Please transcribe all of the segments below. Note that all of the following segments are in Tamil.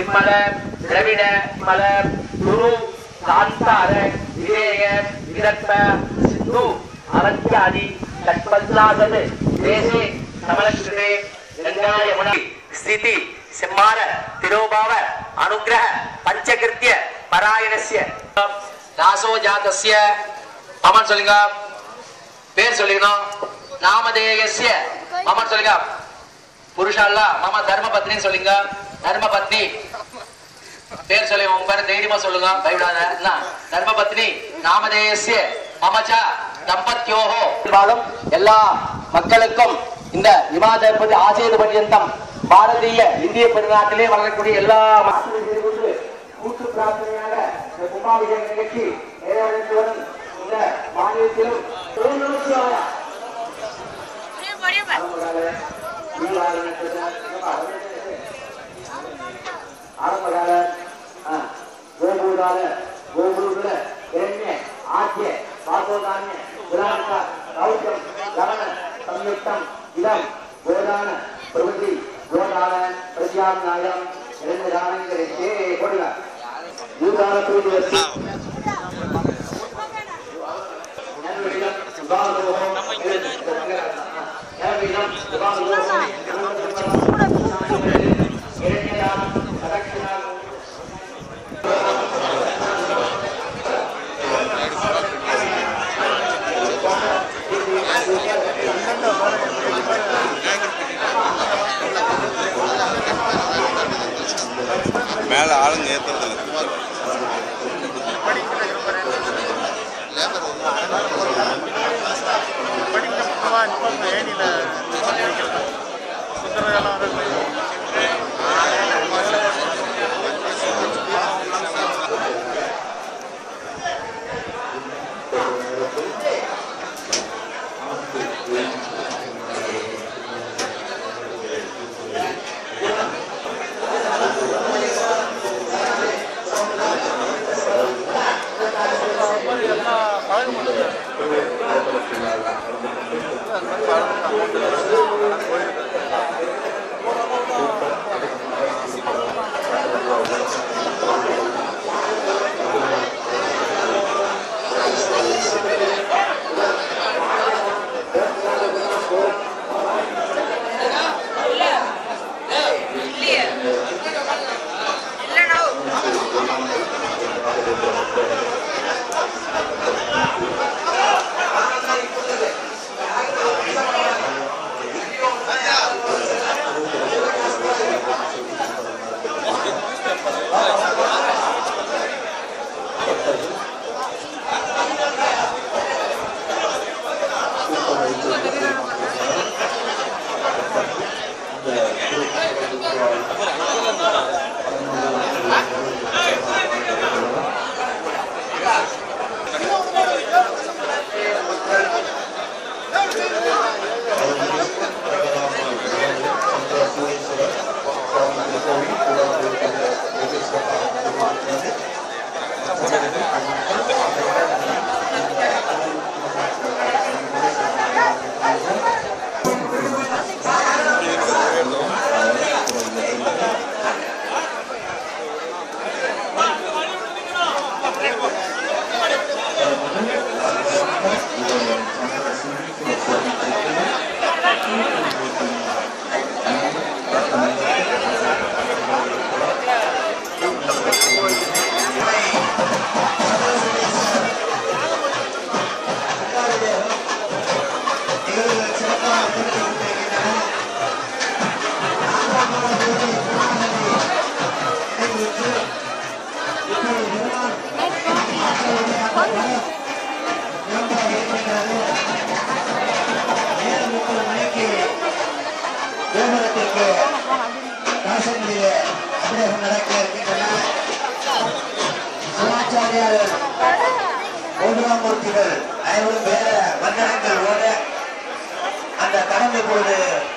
நிர்மல திரவிட மல குரு சாந்தார விவேக விதர்ப்ப சிந்து அரத்யாதி தட்பத்லாசது தேசே சமலஸ்கிருதே கங்கா யமுனா ஸ்திதி செம்மார திரோபாவ அனுகிரக பஞ்சகிருத்திய பராயணஸ்ய தாசோ ஜாதஸ்ய அமன் சொல்லுங்க பேர் சொல்லிக்கணும் நாமதேயஸ்ய அமன் சொல்லுங்க புருஷால மாமா தர்ம பத்னின்னு சொல்லுங்க தர்ம பத்னி பேர் சொல்லி உங்க பேர் தைரியமா சொல்லுங்க பயப்படாத என்ன தர்ம பத்னி நாமதேயஸ்ய மமச்ச தம்பத்யோஹோ பாதம் எல்லா மக்களுக்கும் இந்த இமாதபதி ஆசேது பர்யந்தம் பாரதிய இந்திய பெருநாட்டிலே வளரக்கூடிய எல்லா மக்களும் செய்து கொண்டு கூட்டு பிரார்த்தனையாக இந்த கும்பாபிஷேக நிகழ்ச்சி நிறைவடைந்து வரும் இந்த மாநிலத்திலும் ஓம் நம சிவாய. ஆரம்பகால கோபூரால கோபூருல இரண்ய ஆக்கிய பாசோதானிய புராண கௌசம் கவன சம்யுக்தம் இதம் கோதான பிரபதி கோதான பிரஜாம் நாயம் இரண்டு தானங்களை ஏ கொடுங்க யூதான பிரபதி வச்சு மேலே ஆளுங்க ஏற்றுறதில்ல படிக்கிற பக்கமாக இப்போ ஏனியில் சுந்தரகாலம் எல்லாம் பழக முடியாது கோபுரத்திற்கு காசனிலே அபிஷேகம் நடக்க இருக்கின்றன சிவாச்சாரியார் கோபுராமூர்த்திகள் அனைவரும் வேற வந்தனங்கள் ஓட அந்த கடமை பொழுது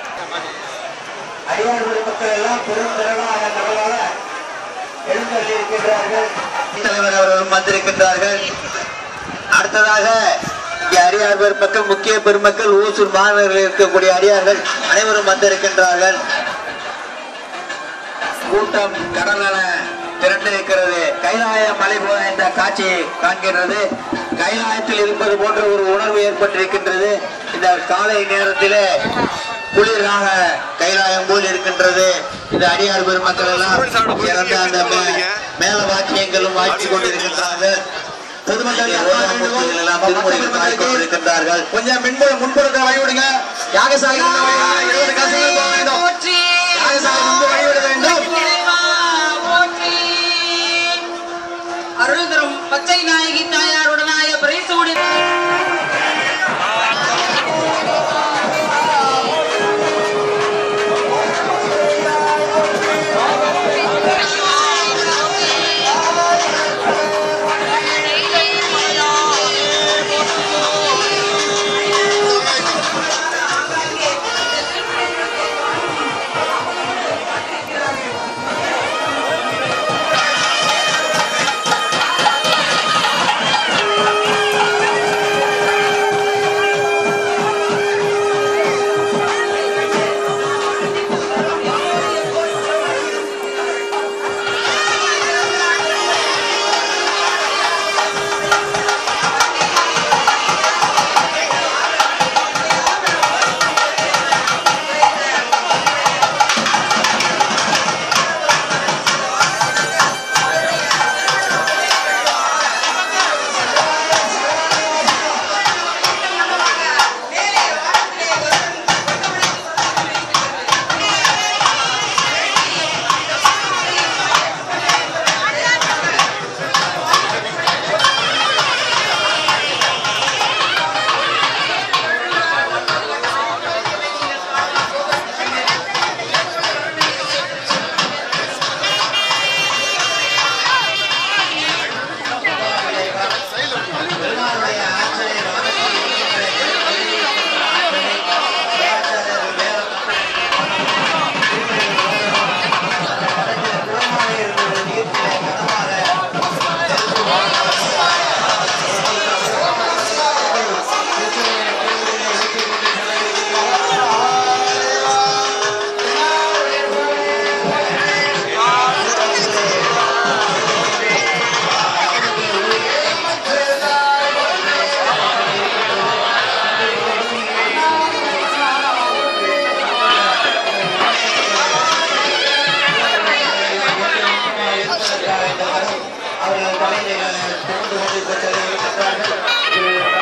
அடியார்கள் மக்கள் எல்லாம் பெரும் திரளாக நம்மளால எழுந்தள்ளி இருக்கின்றார்கள் தலைவர் அவர்களும் வந்திருக்கின்றார்கள் அடுத்ததாக இங்கே அடியார் பெருமக்கள் முக்கிய பெருமக்கள் ஊசூர் மாநகரில் இருக்கக்கூடிய அடியார்கள் அனைவரும் வந்திருக்கின்றார்கள் கூட்டம் கடலென திரண்டு இருக்கிறது கைலாய மலை போல இந்த காட்சி காண்கின்றது கைலாயத்தில் இருப்பது போன்ற ஒரு உணர்வு ஏற்பட்டிருக்கின்றது இந்த காலை நேரத்திலே குளிராக கைலாயம் போல் இருக்கின்றது இந்த அடியார் பெருமக்கள் எல்லாம் சிறந்த அந்த மே- மேல வாக்கியங்களும் வாய்ச்சி கொண்டிருக்கின்றார்கள் பொதுமக்கள் எல்லாம் திருமுறைகள் பாடிக் கொண்டிருக்கின்றார்கள் கொஞ்சம் மின்புற முன்புறத்தை வழிவிடுங்க யாகசாலை இருபது காசுகள் போக வேண்டும் போற்றி யாகசாலை முன்பு வழிவிட வேண்டும் இறைவா போற்றி அருள் தரும் பச்சை நாயகி தாயாருடனாய பிரைசூடி அவர்கள் தலைமையில் சுமந்து கொண்டிருக்கின்றார்கள்